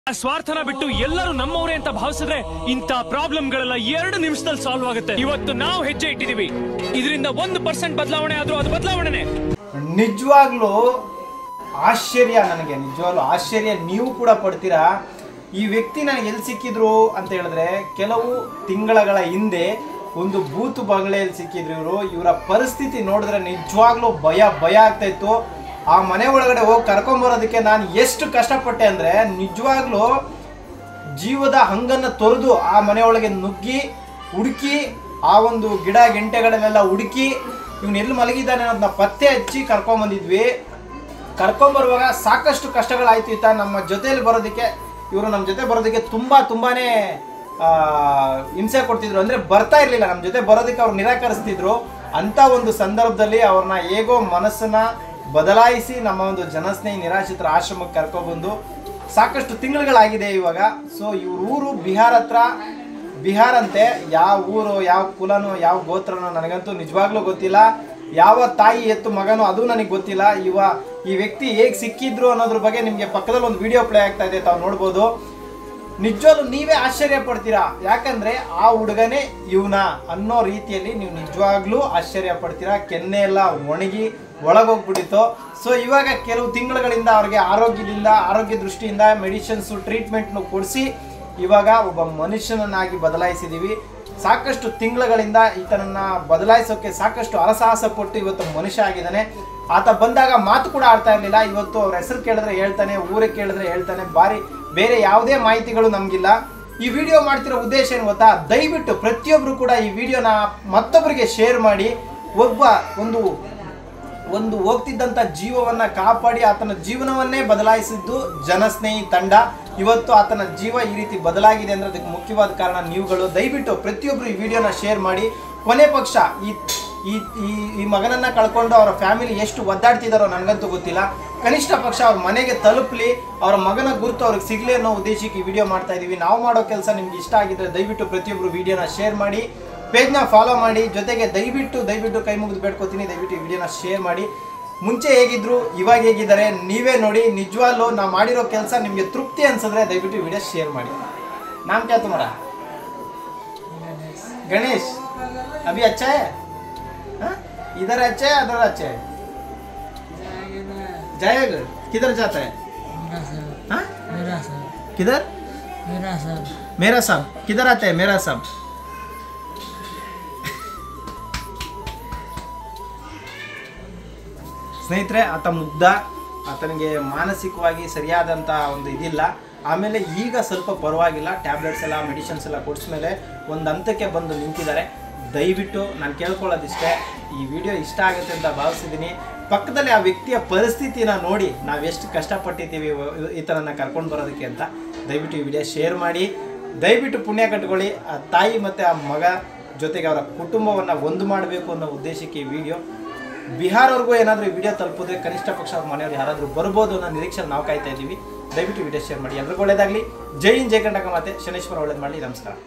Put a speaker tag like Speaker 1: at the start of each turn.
Speaker 1: ಆ ಸ್ವಾರ್ಥನ ಬಿಟ್ಟು ಎಲ್ಲರೂ ನಮ್ಮವರೇ ಅಂತ ಭಾವಿಸಿದ್ರೆ ಇಂಥ ಪ್ರಾಬ್ಲಮ್ಗಳೆಲ್ಲ ಎರಡು ನಿಮಿಷದಲ್ಲಿ ಸಾಲ್ವ್ ಆಗುತ್ತೆ ಇವತ್ತು ನಾವು ಹೆಜ್ಜೆ ಇಟ್ಟಿದೀವಿ ಇದರಿಂದ ಒಂದು ಪರ್ಸೆಂಟ್ ಬದಲಾವಣೆ ಆದ್ರೂ ಅದು ಬದಲಾವಣೆನೆ
Speaker 2: ನಿಜವಾಗ್ಲೂ ಆಶ್ಚರ್ಯ ನನಗೆ ನಿಜವಾಗ್ಲೂ ಆಶ್ಚರ್ಯ ನೀವು ಕೂಡ ಪಡ್ತೀರಾ ಈ ವ್ಯಕ್ತಿ ನನಗೆ ಎಲ್ಲಿ ಸಿಕ್ಕಿದ್ರು ಅಂತ ಹೇಳಿದ್ರೆ ಕೆಲವು ತಿಂಗಳಗಳ ಹಿಂದೆ ಒಂದು ಬೂತು ಬಂಗಲೆಯಲ್ಲಿ ಸಿಕ್ಕಿದ್ರು ಇವರು ಇವರ ಪರಿಸ್ಥಿತಿ ನೋಡಿದ್ರೆ ನಿಜವಾಗ್ಲೂ ಭಯ ಭಯ ಆಗ್ತಾ ಇತ್ತು ಆ ಮನೆ ಒಳಗಡೆ ಹೋಗಿ ಕರ್ಕೊಂಬರೋದಕ್ಕೆ ನಾನು ಎಷ್ಟು ಕಷ್ಟಪಟ್ಟೆ ಅಂದರೆ ನಿಜವಾಗ್ಲೂ ಜೀವದ ಹಂಗನ್ನ ತೊರೆದು ಆ ಮನೆಯೊಳಗೆ ನುಗ್ಗಿ ಹುಡುಕಿ ಆ ಒಂದು ಗಿಡ ಗೆಂಟೆಗಳನ್ನೆಲ್ಲ ಹುಡುಕಿ ಇವನು ಎಲ್ಲಿ ಮಲಗಿದ್ದಾನೆ ಅನ್ನೋದನ್ನ ಪತ್ತೆ ಹಚ್ಚಿ ಕರ್ಕೊಂಬಂದಿದ್ವಿ ಕರ್ಕೊಂಬರುವಾಗ ಸಾಕಷ್ಟು ಕಷ್ಟಗಳಾಯ್ತು ಈತ ನಮ್ಮ ಜೊತೆಯಲ್ಲಿ ಬರೋದಕ್ಕೆ ಇವರು ನಮ್ಮ ಜೊತೆ ಬರೋದಕ್ಕೆ ತುಂಬ ತುಂಬಾನೇ ಆ, ಹಿಂಸೆ ಕೊಡ್ತಿದ್ರು ಅಂದರೆ ಬರ್ತಾ ಇರಲಿಲ್ಲ ನಮ್ಮ ಜೊತೆ ಬರೋದಕ್ಕೆ ಅವ್ರು ನಿರಾಕರಿಸ್ತಿದ್ರು ಅಂಥ ಒಂದು ಸಂದರ್ಭದಲ್ಲಿ ಅವ್ರನ್ನ ಹೇಗೋ ಮನಸ್ಸನ್ನ ಬದಲಾಯಿಸಿ ನಮ್ಮ ಒಂದು ಜನಸ್ನೇಹಿ ನಿರಾಶ್ರಿತರ ಆಶ್ರಮಕ್ಕೆ ಕರ್ಕೊಬಂದು ಸಾಕಷ್ಟು ತಿಂಗಳುಗಳಾಗಿದೆ ಇವಾಗ ಸೊ ಇವ್ರ ಊರು ಬಿಹಾರ್ ಹತ್ರ ಬಿಹಾರ್ ಅಂತೆ ಯಾವ ಊರು ಯಾವ ಕುಲನೋ ಯಾವ ಗೋತ್ರನೋ ನನಗಂತೂ ನಿಜವಾಗ್ಲೂ ಗೊತ್ತಿಲ್ಲ ಯಾವ ತಾಯಿ ಎತ್ತು ಮಗನೋ ಅದು ನನಗೆ ಗೊತ್ತಿಲ್ಲ ಇವ ಈ ವ್ಯಕ್ತಿ ಹೇಗೆ ಸಿಕ್ಕಿದ್ರು ಅನ್ನೋದ್ರ ಬಗ್ಗೆ ನಿಮಗೆ ಪಕ್ಕದಲ್ಲಿ ಒಂದು ವಿಡಿಯೋ ಪ್ಲೇ ಆಗ್ತಾ ಇದೆ ತಾವು ನೋಡ್ಬೋದು ನಿಜವಾಗ್ಲೂ ನೀವೇ ಆಶ್ಚರ್ಯ ಪಡ್ತೀರಾ ಯಾಕಂದ್ರೆ ಆ ಹುಡುಗನೇ ಇವನ ಅನ್ನೋ ರೀತಿಯಲ್ಲಿ ನೀವು ನಿಜವಾಗ್ಲೂ ಆಶ್ಚರ್ಯ ಪಡ್ತೀರಾ ಕೆನ್ನೆ ಎಲ್ಲ ಒಣಗಿ ಒಳಗೋಗ್ಬಿಟ್ಟಿತ್ತು ಸೊ ಇವಾಗ ಕೆಲವು ತಿಂಗಳುಗಳಿಂದ ಅವ್ರಿಗೆ ಆರೋಗ್ಯದಿಂದ ಆರೋಗ್ಯ ದೃಷ್ಟಿಯಿಂದ ಮೆಡಿಸಿನ್ಸು ಟ್ರೀಟ್ಮೆಂಟ್ನು ಕೊಡಿಸಿ ಇವಾಗ ಒಬ್ಬ ಮನುಷ್ಯನನ್ನಾಗಿ ಬದಲಾಯಿಸಿದ್ದೀವಿ ಸಾಕಷ್ಟು ತಿಂಗಳುಗಳಿಂದ ಈತನನ್ನ ಬದಲಾಯಿಸೋಕೆ ಸಾಕಷ್ಟು ಹರಸಾಹಸ ಪಟ್ಟು ಇವತ್ತು ಮನುಷ್ಯ ಆಗಿದ್ದಾನೆ ಆತ ಬಂದಾಗ ಮಾತು ಕೂಡ ಆಡ್ತಾ ಇರಲಿಲ್ಲ ಇವತ್ತು ಅವ್ರ ಹೆಸರು ಕೇಳಿದ್ರೆ ಹೇಳ್ತಾನೆ ಊರಿಗೆ ಕೇಳಿದ್ರೆ ಹೇಳ್ತಾನೆ ಬಾರಿ ಬೇರೆ ಯಾವುದೇ ಮಾಹಿತಿಗಳು ನಮಗಿಲ್ಲ ಈ ವಿಡಿಯೋ ಮಾಡ್ತಿರೋ ಉದ್ದೇಶ ಏನು ಗೊತ್ತಾ ದಯವಿಟ್ಟು ಪ್ರತಿಯೊಬ್ಬರು ಕೂಡ ಈ ವಿಡಿಯೋನ ಮತ್ತೊಬ್ಬರಿಗೆ ಶೇರ್ ಮಾಡಿ ಒಬ್ಬ ಒಂದು ಒಂದು ಹೋಗ್ತಿದ್ದಂಥ ಜೀವವನ್ನ ಕಾಪಾಡಿ ಆತನ ಜೀವನವನ್ನೇ ಬದಲಾಯಿಸಿದ್ದು ಜನಸ್ನೇಹಿ ತಂಡ ಇವತ್ತು ಆತನ ಜೀವ ಈ ರೀತಿ ಬದಲಾಗಿದೆ ಅಂದ್ರೆ ಅದಕ್ಕೆ ಮುಖ್ಯವಾದ ಕಾರಣ ನೀವುಗಳು ದಯವಿಟ್ಟು ಪ್ರತಿಯೊಬ್ಬರು ಈ ವಿಡಿಯೋನ ಶೇರ್ ಮಾಡಿ ಕೊನೆ ಪಕ್ಷ ಈ ಈ ಈ ಈ ಮಗನನ್ನ ಕಳ್ಕೊಂಡು ಅವರ ಫ್ಯಾಮಿಲಿ ಎಷ್ಟು ಒದ್ದಾಡ್ತಿದಾರೋ ನನಗಂತೂ ಗೊತ್ತಿಲ್ಲ ಕನಿಷ್ಠ ಪಕ್ಷ ಅವ್ರ ಮನೆಗೆ ತಲುಪಲಿ ಅವರ ಮಗನ ಗುರುತು ಅವ್ರಿಗೆ ಸಿಗ್ಲಿ ಅನ್ನೋ ಉದ್ದೇಶಕ್ಕೆ ಈ ವಿಡಿಯೋ ಮಾಡ್ತಾ ಇದೀವಿ ನಾವು ಮಾಡೋ ಕೆಲಸ ನಿಮ್ಗೆ ಇಷ್ಟ ಆಗಿದ್ರೆ ದಯವಿಟ್ಟು ಪ್ರತಿಯೊಬ್ಬರು ವಿಡಿಯೋನ ಶೇರ್ ಮಾಡಿ ಪೇಜ್ನ ಫಾಲೋ ಮಾಡಿ ಜೊತೆಗೆ ದಯವಿಟ್ಟು ದಯವಿಟ್ಟು ಕೈ ಮುಗಿದು ಬೇಡ್ಕೋತೀನಿ ದಯವಿಟ್ಟು ಈ ವಿಡಿಯೋನ ಶೇರ್ ಮಾಡಿ ಮುಂಚೆ ಹೇಗಿದ್ರು ಇವಾಗ ಹೇಗಿದ್ದಾರೆ ನೀವೇ ನೋಡಿ ನಿಜವಾಗ್ಲೂ ನಾವು ಮಾಡಿರೋ ಕೆಲಸ ನಿಮಗೆ ತೃಪ್ತಿ ಅನ್ಸಿದ್ರೆ ದಯವಿಟ್ಟು ಈ ವಿಡಿಯೋ ಶೇರ್ ಮಾಡಿ ನಾಮ್ ಕ್ಯಾ ತುಮಾರ गणेश अभी अच्छा है हाँ? इधर अच्छा है अदर अच्छा है जाएगा किधर जाता है
Speaker 3: मेरा सब
Speaker 2: हाँ?
Speaker 3: मेरा सब
Speaker 2: किधर
Speaker 3: मेरा सब
Speaker 2: मेरा सब किधर आता है मेरा सब ಸ್ನೇಹಿತರೆ ಆತ ಮುಗ್ಧ ಆತನಿಗೆ ಮಾನಸಿಕವಾಗಿ ಸರಿಯಾದಂಥ ಒಂದು ಇದಿಲ್ಲ ಆಮೇಲೆ ಈಗ ಸ್ವಲ್ಪ ಪರವಾಗಿಲ್ಲ ಟ್ಯಾಬ್ಲೆಟ್ಸ್ ಎಲ್ಲ ಮೆಡಿಸಿನ್ಸ್ ಎಲ್ಲ ಕೊಡಿಸ್ಮೇಲೆ ಒಂದು ಹಂತಕ್ಕೆ ಬಂದು ನಿಂತಿದ್ದಾರೆ ದಯವಿಟ್ಟು ನಾನು ಕೇಳ್ಕೊಳ್ಳೋದಿಷ್ಟೇ ಈ ವಿಡಿಯೋ ಇಷ್ಟ ಆಗುತ್ತೆ ಅಂತ ಭಾವಿಸಿದ್ದೀನಿ ಪಕ್ಕದಲ್ಲಿ ಆ ವ್ಯಕ್ತಿಯ ಪರಿಸ್ಥಿತಿನ ನೋಡಿ ನಾವು ಎಷ್ಟು ಕಷ್ಟಪಟ್ಟಿದ್ದೀವಿ ಇವ- ಈತನನ್ನ ಕರ್ಕೊಂಡು ಬರೋದಕ್ಕೆ ಅಂತ ದಯವಿಟ್ಟು ಈ ವಿಡಿಯೋ ಶೇರ್ ಮಾಡಿ ದಯವಿಟ್ಟು ಪುಣ್ಯ ಕಟ್ಕೊಳ್ಳಿ ಆ ತಾಯಿ ಮತ್ತು ಆ ಮಗ ಜೊತೆಗೆ ಅವರ ಕುಟುಂಬವನ್ನು ಒಂದು ಮಾಡಬೇಕು ಅನ್ನೋ ಉದ್ದೇಶಕ್ಕೆ ಈ ವಿಡಿಯೋ ಬಿಹಾರವ್ರಿಗೂ ಏನಾದರೂ ಈ ವಿಡಿಯೋ ತಲುಪಿದ್ರೆ ಕನಿಷ್ಠ ಪಕ್ಷ ಅವ್ರ ಮನೆಯವ್ರು ಯಾರಾದರೂ ಬರ್ಬೋದು ಅನ್ನೋ ನಿರೀಕ್ಷೆ ನಾವು ಕಾಯ್ತಾ ಇದ್ದೀವಿ ದಯವಿಟ್ಟು ವಿಡಿಯೋ ಶೇರ್ ಮಾಡಿ ಎಲ್ರಿಗೂ ಒಳ್ಳೇದಾಗಲಿ ಜೈ ಹಿಂದ್ ಜೈ ಕಂಡಕ ಮಾತೆ ಶನೇಶ್ವರ ಒಳ್ಳೇದು ಮಾಡಲಿ ನಮಸ್ಕಾರ